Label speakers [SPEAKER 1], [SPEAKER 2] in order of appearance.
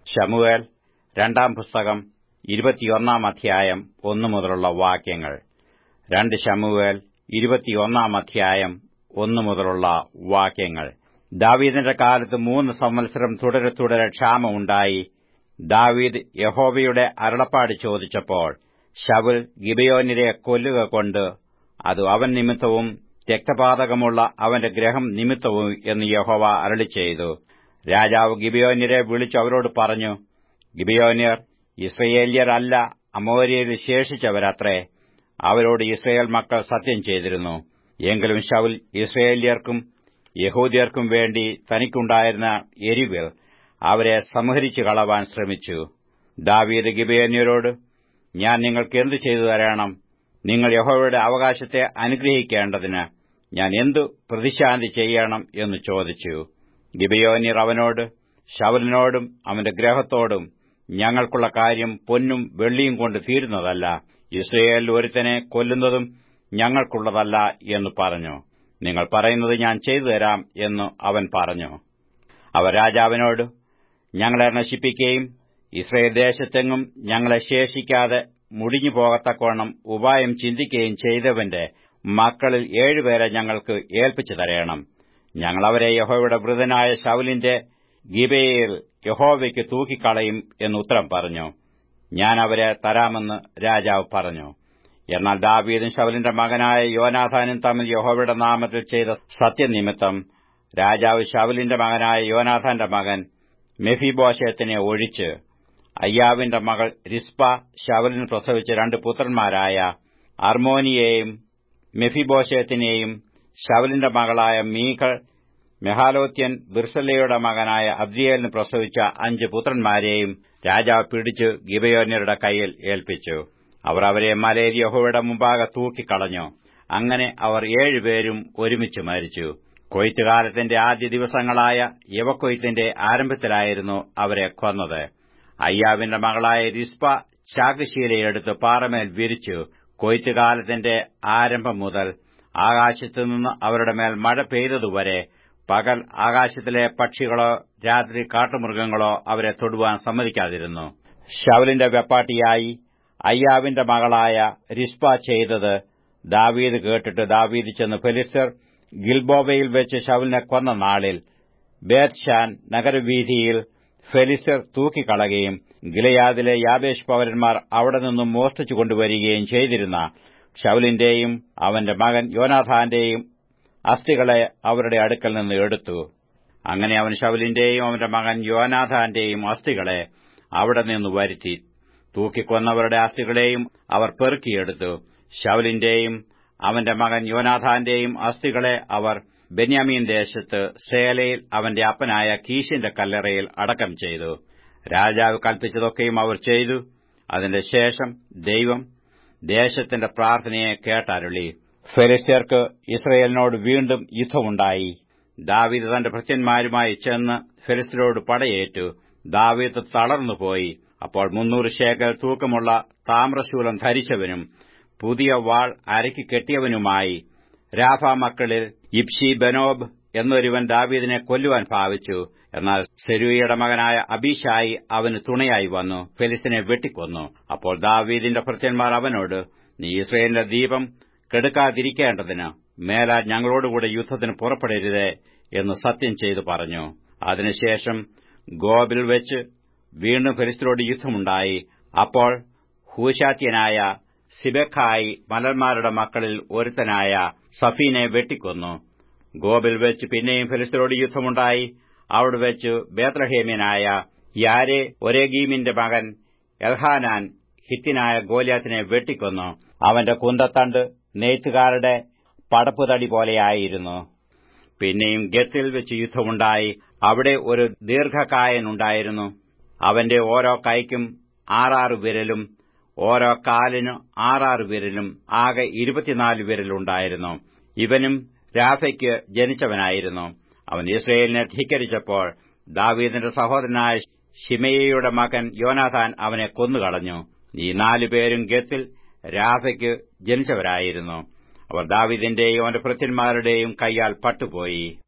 [SPEAKER 1] ശമുവേൽ രണ്ടാം പുസ്തകം ഇരുപത്തിയൊന്നാം അധ്യായം ഒന്നു മുതലുള്ള വാക്യങ്ങൾ രണ്ട് ശമുവേൽ ഇരുപത്തിയൊന്നാം അധ്യായം ഒന്നു മുതലുള്ള വാക്യങ്ങൾ ദാവീദിന്റെ കാലത്ത് മൂന്ന് സംവത്സരം തുടരെ തുടരെ ക്ഷാമമുണ്ടായി ദാവീദ് യഹോവയുടെ അരുളപ്പാട് ചോദിച്ചപ്പോൾ ശവുൽ ഗിബയോനിരെ കൊല്ലുക കൊണ്ട് അത് അവൻ നിമിത്തവും രക്തപാതകമുള്ള അവന്റെ ഗ്രഹം നിമിത്തവും എന്ന് യഹോവ അരളി ചെയ്തു രാജാവ് ഗിബയോന്യരെ വിളിച്ചു അവരോട് പറഞ്ഞു ഗിബയോന്യർ ഇസ്രയേല്യർ അല്ല അമോര്യരിൽ ശേഷിച്ചവരത്രേ അവരോട് ഇസ്രയേൽ മക്കൾ സത്യം ചെയ്തിരുന്നു എങ്കിലും ശൗൽ ഇസ്രയേല്യർക്കും യഹൂദ്യർക്കും വേണ്ടി തനിക്കുണ്ടായിരുന്ന എരിവിൽ അവരെ സംഹരിച്ചു കളവാൻ ശ്രമിച്ചു ദാവീദ് ഗിബയോന്യരോട് ഞാൻ നിങ്ങൾക്ക് എന്തു ചെയ്തു തരണം നിങ്ങൾ യഹോവയുടെ അവകാശത്തെ അനുഗ്രഹിക്കേണ്ടതിന് ഞാൻ എന്തു പ്രതിശാന്തി ചെയ്യണം എന്ന് ചോദിച്ചു ഗിബയോന്യർ അവനോട് ശവലിനോടും അവന്റെ ഗ്രഹത്തോടും ഞങ്ങൾക്കുള്ള കാര്യം പൊന്നും വെള്ളിയും കൊണ്ട് തീരുന്നതല്ല ഇസ്രയേൽ ഒരുത്തനെ കൊല്ലുന്നതും ഞങ്ങൾക്കുള്ളതല്ല എന്ന് പറഞ്ഞു നിങ്ങൾ പറയുന്നത് ഞാൻ ചെയ്തു തരാം എന്ന് അവൻ പറഞ്ഞു അവർ രാജാവിനോട് ഞങ്ങളെ നശിപ്പിക്കുകയും ഇസ്രയേൽ ദേശത്തെങ്ങും ഞങ്ങളെ ശേഷിക്കാതെ മുടിഞ്ഞു പോകത്തക്കോണം ഉപായം ചിന്തിക്കുകയും ചെയ്തവന്റെ മക്കളിൽ ഏഴുപേരെ ഞങ്ങൾക്ക് ഏൽപ്പിച്ചു തരയണം ഞങ്ങളവരെ യഹോവയുടെ വൃതനായ ശൗലിന്റെ ഗിബയിൽ യഹോവയ്ക്ക് തൂക്കിക്കളയും എന്ന് ഉത്തരം പറഞ്ഞു ഞാൻ അവരെ തരാമെന്ന് രാജാവ് പറഞ്ഞു എന്നാൽ ദാവീദും ശവലിന്റെ മകനായ യോനാഥാനും തമ്മിൽ യഹോവയുടെ നാമത്തിൽ ചെയ്ത സത്യനിമിത്തം രാജാവ് ശവലിന്റെ മകനായ യോനാഥാന്റെ മകൻ മെഫിബോശത്തിനെ ഒഴിച്ച് അയ്യാവിന്റെ മകൾ റിസ്പ ശവലിന് പ്രസവിച്ച രണ്ട് പുത്രന്മാരായ അർമോനിയെയും മെഫിബോശത്തിനെയും ശവലിന്റെ മകളായ മീഖൾ മെഹാലോത്യൻ ബിർസലയുടെ മകനായ അബ്ദിയേലിന് പ്രസവിച്ച അഞ്ച് പുത്രന്മാരെയും രാജാവ് പിടിച്ചു ഗിബയോന്യരുടെ കയ്യിൽ ഏൽപ്പിച്ചു അവർ അവരെ മലയിൽ യഹോവയുടെ മുമ്പാകെ തൂക്കിക്കളഞ്ഞു അങ്ങനെ അവർ ഏഴുപേരും ഒരുമിച്ച് മരിച്ചു കൊയ്ത്തുകാലത്തിന്റെ ആദ്യ ദിവസങ്ങളായ യവക്കൊയ്ത്തിന്റെ ആരംഭത്തിലായിരുന്നു അവരെ കൊന്നത് അയ്യാവിന്റെ മകളായ റിസ്പ ചാകുശീലയെടുത്ത് പാറമേൽ വിരിച്ചു കൊയ്ത്തുകാലത്തിന്റെ ആരംഭം മുതൽ ആകാശത്തുനിന്ന് അവരുടെ മേൽ മഴ പെയ്തതുവരെ പകൽ ആകാശത്തിലെ പക്ഷികളോ രാത്രി കാട്ടുമൃഗങ്ങളോ അവരെ തൊടുവാൻ സമ്മതിക്കാതിരുന്നു ഷവലിന്റെ വെപ്പാട്ടിയായി അയ്യാവിന്റെ മകളായ റിസ്പ ചെയ്തത് ദാവീദ് കേട്ടിട്ട് ദാവീദ് ചെന്ന് ഫെലിസ്തർ ഗിൽബോബയിൽ വെച്ച് ഷവലിനെ കൊന്ന നാളിൽ ബേത്ഷാൻ നഗരവീതിയിൽ ഫെലിസ്തർ തൂക്കിക്കളയുകയും ഗിലയാദിലെ യാബേഷ് പൌരന്മാർ അവിടെ നിന്നും മോഷ്ടിച്ചു കൊണ്ടുവരികയും ചെയ്തിരുന്ന ഷൗലിന്റെയും അവന്റെ മകൻ യോനാഥാന്റെയും അസ്ഥികളെ അവരുടെ അടുക്കൽ നിന്ന് എടുത്തു അങ്ങനെ അവൻ ഷൗലിന്റെയും അവന്റെ മകൻ യോനാഥാന്റെയും അസ്ഥികളെ അവിടെ നിന്ന് വരുത്തി തൂക്കിക്കൊന്നവരുടെ അസ്ഥികളെയും അവർ പെറുക്കിയെടുത്തു ഷൗലിന്റെയും അവന്റെ മകൻ യോനാഥാന്റെയും അസ്ഥികളെ അവർ ബെന്യാമീൻ ദേശത്ത് സേലയിൽ അവന്റെ അപ്പനായ കീശിന്റെ കല്ലറയിൽ അടക്കം ചെയ്തു രാജാവ് കൽപ്പിച്ചതൊക്കെയും അവർ ചെയ്തു അതിന്റെ ശേഷം ദൈവം ദേശത്തിന്റെ പ്രാർത്ഥനയെ കേട്ടരുളി ഫെലിസ്ത്യർക്ക് ഇസ്രയേലിനോട് വീണ്ടും യുദ്ധമുണ്ടായി ദാവീദ് തന്റെ ഭൃത്യന്മാരുമായി ചെന്ന് ഫെലിസ്ത്യരോട് പടയേറ്റു ദാവീദ് തളർന്നുപോയി അപ്പോൾ മുന്നൂറ് ശേഖർ തൂക്കമുള്ള താമ്രശൂലം ധരിച്ചവനും പുതിയ വാൾ അരയ്ക്ക് കെട്ടിയവനുമായി രാഫ മക്കളിൽ ഇബ്ഷി ബനോബ് എന്നൊരുവൻ ദാവീദിനെ കൊല്ലുവാൻ ഭാവിച്ചു എന്നാൽ സെരൂയയുടെ മകനായ അബീഷായി അവന് തുണയായി വന്നു ഫെലിസിനെ വെട്ടിക്കൊന്നു അപ്പോൾ ദാവീദിന്റെ ഭൃത്യന്മാർ അവനോട് നീ ഇസ്രയേലിന്റെ ദീപം കെടുക്കാതിരിക്കേണ്ടതിന് മേലാൽ ഞങ്ങളോടുകൂടെ യുദ്ധത്തിന് പുറപ്പെടരുതേ എന്ന് സത്യം ചെയ്തു പറഞ്ഞു അതിനുശേഷം ഗോബിൽ വെച്ച് വീണ്ടും ഫെലിസ്തരോട് യുദ്ധമുണ്ടായി അപ്പോൾ ഹൂശാത്യനായ സിബെഖായി മലന്മാരുടെ മക്കളിൽ ഒരുത്തനായ സഫീനെ വെട്ടിക്കൊന്നു ഗോബിൽ വെച്ച് പിന്നെയും ഫെലിസ്തരോട് യുദ്ധമുണ്ടായി അവിടെ വെച്ച് ബേത്രഹേമ്യനായ യാരെ ഒരേഗീമിന്റെ മകൻ എൽഹാനാൻ ഹിത്തിനായ ഗോലിയാത്തിനെ വെട്ടിക്കൊന്നു അവന്റെ കുന്തത്തണ്ട് നെയ്ത്തുകാരുടെ പടപ്പുതടി പോലെയായിരുന്നു പിന്നെയും ഗത്തിൽ വെച്ച് യുദ്ധമുണ്ടായി അവിടെ ഒരു ദീർഘകായനുണ്ടായിരുന്നു അവന്റെ ഓരോ കൈക്കും ആറാറ് വിരലും ഓരോ കാലിന് ആറാറ് വിരലും ആകെ ഇരുപത്തിനാല് വിരലുണ്ടായിരുന്നു ഇവനും രാഫയ്ക്ക് ജനിച്ചവനായിരുന്നു അവൻ ഇസ്രയേലിനെ ധിക്കരിച്ചപ്പോൾ ദാവീദിന്റെ സഹോദരനായ ഷിമയുടെ മകൻ യോനാഥാൻ അവനെ കൊന്നുകളഞ്ഞു ഈ നാലുപേരും ഗത്തിൽ രാഫയ്ക്ക് ജനിച്ചവരായിരുന്നു അവർ ദാവീദിന്റെയും അവന്റെ ഭൃത്യന്മാരുടെയും കൈയാൽ പട്ടുപോയി